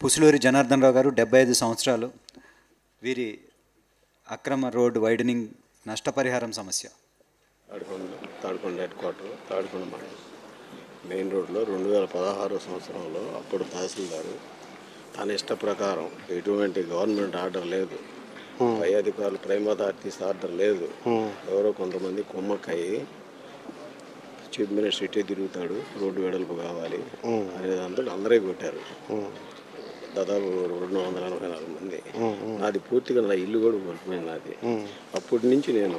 పుసులూరి జనార్దన్ రావు గారు డెబ్బై ఐదు సంవత్సరాలు వీరి అక్రమ రోడ్ వైడనింగ్ నష్టపరిహారం సమస్య తాడికొండ తాడికొండ హెడ్ క్వార్టర్ తాడికొండ మండలం మెయిన్ రోడ్లో రెండు వేల పదహారు సంవత్సరంలో అప్పుడు తహసీల్దారు తన ఇష్ట ప్రకారం ఎటువంటి గవర్నమెంట్ ఆర్డర్ లేదు పై అధికారులు ప్రైమ్ అథారిటీస్ ఆర్డర్ లేదు ఎవరో కొంతమంది కుమ్మక్కయ్యి చీఫ్ మినిస్టర్ ఇటే తిరుగుతాడు రోడ్డు వెడల్పు కావాలి అనేదంతా అందరే కొట్టారు దాదాపు రెండు వందల ఎనభై నాలుగు మంది నాది పూర్తిగా నా ఇల్లు కూడా కోల్పోయింది నాది అప్పటి నుంచి నేను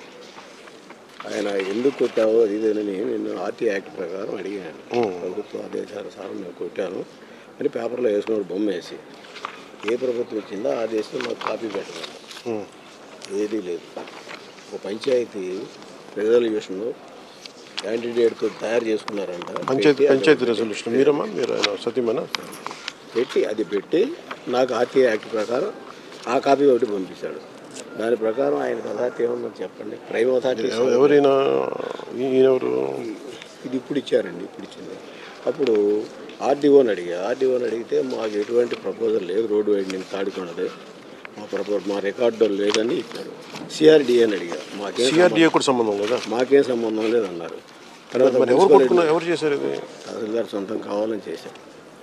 ఆయన ఎందుకు కొట్టావో అది ఇదేనని నేను ఆర్టీ యాక్ట్ ప్రకారం అడిగాను ప్రభుత్వ ఆదేశాల సార్ నేను కొట్టాను అని పేపర్లో వేసుకున్నాడు బొమ్మ వేసి ఏ ప్రభుత్వం ఇచ్చిందో ఆ దేశంలో నాకు కాపీ పెట్టమన్నా ఏదీ లేదు ఒక పంచాయతీ రిజల్యూషన్ క్యాండిడేట్తో తయారు చేసుకున్నారంట పంచాయతీ పెట్టి పంచాయతీ రెజల్యూషన్ మీరమ్మా మీరు ఆయన సతీమేనా పెట్టి అది పెట్టి నాకు ఆర్టీ యాక్ట్ ప్రకారం ఆ కాపీ ఒకటి పంపించాడు దాని ప్రకారం ఆయన అథారిటీ ఏమన్నా చెప్పండి ప్రైమ్ అథారిటీ ఎవ- ఎవరైనా ఈ- ఈయనెవరు ఇది ఇప్పుడు ఇచ్చారండి ఇప్పుడు ఇచ్చింది అప్పుడు ఆర్డీఓని అడిగా ఆర్డీఓని అడిగితే మాకు ఎటువంటి ప్రపోజల్ లేదు రోడ్డు వైండింగ్ తాడుకున్నది మా ప్రపో మా రికార్డు లేదని ఇచ్చారు సిఆర్డిఏ అని అడిగా మాకేం సిఆర్డిఏ కూడా సంబంధం లేదా సంబంధం- మాకేం సంబంధం లేదన్నారు తర్వాత మరి ఎవరు కొట్టుకున్నా ఎవరు చేశారు ఇది తహసీల్దార్ సొంతం కావాలని చేశారు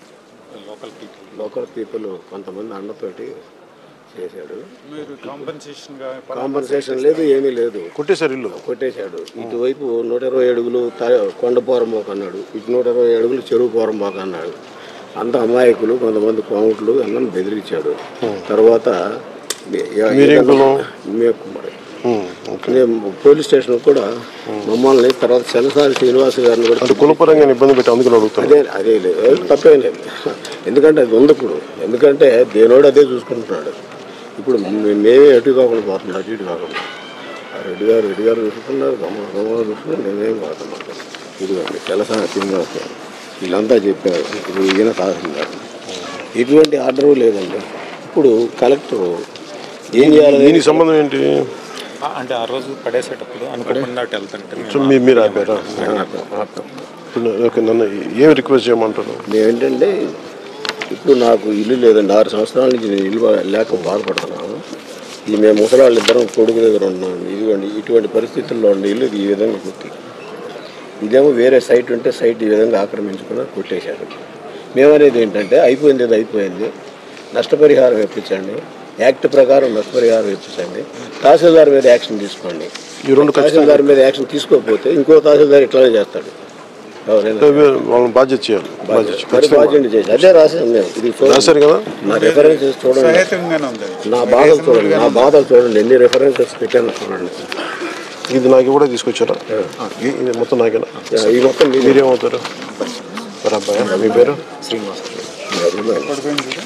లోకల్ పీపుల్ కొంతమంది అండతోటి చేశాడు మీరు కాంపెన్సేషన్ గా కాంపన్సేషన్ లేదు ఏమీ లేదు కొట్టేశారు ఇల్లు కొట్టేశాడు ఇటువైపు నూట ఇరవై అడుగులు త- కొండ పోరంబోక అన్నాడు ఇటు నూట ఇరవై అడుగులు చెరువు పోరంబోక అన్నాడు అంత అమాయకులు కొంతమంది కోమట్లు అందరం బెదిరించాడు తర్వాత మీరేం కులం? మేము కుమారి ఉమ్, ఓకే. మేము పోలీస్ స్టేషన్ కూడా మమ్మల్ని తర్వాత సెలసారి శ్రీనివాస్ గారిని కూడా అంటే కులపరంగా ఇబ్బంది పెట్టి అందుకని అడుగుతాను అదే అదే లేదు తప్పేం లేదు ఎందుకంటే అది ఉంది ఇప్పుడు ఎందుకంటే దేనోడు అదే చూసుకుంటున్నాడు ఇప్పుడు మే- మేమే అటు కాకుండా పోతున్నాం అటు ఇటు కాకుండా ఆ రెడ్డి గారు రెడ్డి గారు చూసుకున్నారు గమ్మ గమ్మ చూసుకున్నారు నేనేం పోతున్నాం ఇదిగోండి తెలసా శ్రీనివాస్ గారు వీళ్ళంతా చెప్పారు ఇది ఈయన తహసీల్దార్ ఎటువంటి ఆర్డర్ లేదండి ఇప్పుడు కలెక్టర్ ఏం చేయాలి దీనికి సంబంధం ఏంటి అంటే ఆ రోజు పడేసేటప్పుడు అనుకోకుండా అటు వెళ్తుంటే సో మీ- మీరు ఆపారా ఇప్పుడు ఓకే నన్ను ఏం రిక్వెస్ట్ చేయమంటారు ఏంటంటే ఇప్పుడు నాకు ఇల్లు లేదండి ఆరు సంవత్సరాల నుంచి నేను ఇల్లు బా- లేక బాధపడుతున్నాను ఈ మేము ముసలాళ్ళు ఇద్దరం కొడుకు దగ్గర ఉన్నాం ఇదిగోండి ఇటువంటి పరిస్థితుల్లో ఉండే ఇల్లు ఈ విధంగా కొట్టి ఇదేమో వేరే సైట్ ఉంటే సైట్ ఈ విధంగా ఆక్రమించుకుని కొట్టేశారు మేమనేది ఏంటంటే అయిపోయింది అది అయిపోయింది నష్టపరిహారం ఇప్పించండి యాక్ట్ ప్రకారం నష్టపరిహారం ఇప్పించండి తహసీల్దార్ మీద యాక్షన్ తీసుకోండి ఈ రెండు ఖచ్చితంగా తహసీల్దార్ మీద యాక్షన్ తీసుకోకపోతే ఇంకో తహసీల్దార్ ఇట్లానే చేస్తాడు ఎవరైనా వాళ్ళని బాధ్యత చేయాలి బాధ్యత చేయాలి. మరి బాధ్యత చేసి అదే రాసాను నేను ఇది చూడండి. రాశారు కదా నా రెఫరెన్సెస్ చూడండి సహేతుకంగానే ఉంది నా బాధలు చూడండి నా బాధలు చూడండి ఎన్ని రెఫరెన్సెస్ పెట్టాను చూడండి ఇది నాకు కూడా తీసుకొచ్చారా ఈ- ఇది మొత్తం నాకేనా ఈ మొత్తం మీరే మీరేమవుతారు మరి అబ్బాయి మీ పేరు శ్రీనివాస్ పడిపోయింది చూడు.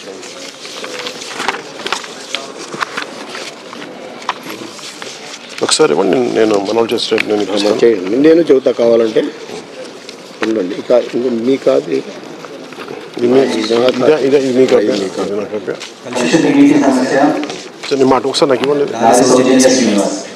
ఒకసారి ఇవ్వండి నేను- నేను మనోళ్ళు చేస్తే నేను ఇప్పిస్తాను. చేయండి నేను చెబుతా కావాలంటే ఉండండి ఇక ఇంకో మీ కాపీ ఇది మీ- ఇదే ఇదే ఇది మీ కాపీ ఇది నా కాపీ సరే నీ మాట ఒకసారి నాకు ఇవ్వండి రాసి శ్రీనివాస్